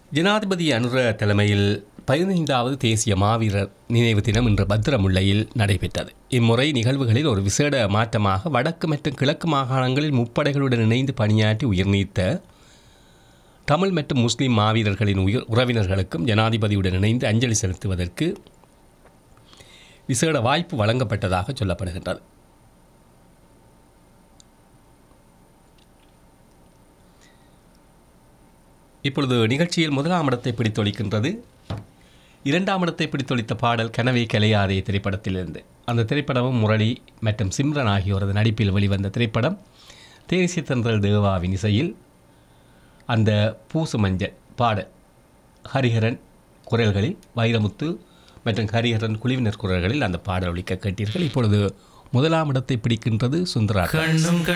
ஜனாதிபதி அனுர தலைமையில் பதினைந்தாவது தேசிய மாவீரர் நினைவு தினம் இன்று பத்திரமுல்லையில் நடைபெற்றது இம்முறை நிகழ்வுகளில் ஒரு விசேட மாற்றமாக வடக்கு மற்றும் கிழக்கு மாகாணங்களில் முப்படைகளுடன் இணைந்து பணியாற்றி உயிர்நீத்த தமிழ் மற்றும் முஸ்லிம் மாவீரர்களின் உயிர் உறவினர்களுக்கும் ஜனாதிபதியுடன் இணைந்து அஞ்சலி செலுத்துவதற்கு விசேட வாய்ப்பு வழங்கப்பட்டதாக சொல்லப்படுகின்றது இப்பொழுது நிகழ்ச்சியில் முதலாம் இடத்தை பிடித்தொழிக்கின்றது இரண்டாம் இடத்தை பிடித்தொழித்த பாடல் கனவே கலையாதே திரைப்படத்திலிருந்து அந்த திரைப்படமும் முரளி மற்றும் சிம்ரன் ஆகியோரது நடிப்பில் வெளிவந்த திரைப்படம் தேசிய தென்றல் தேவாவின் இசையில் அந்த பூசு மஞ்சள் பாடல் ஹரிஹரன் குரல்களில் வைரமுத்து மற்றும் ஹரிஹரன் குழுவினர் குரல்களில் அந்த பாடல் ஒலிக்க கேட்டீர்கள் இப்பொழுது முதலாம் இடத்தை பிடிக்கின்றது சுந்தரா கண்ணும்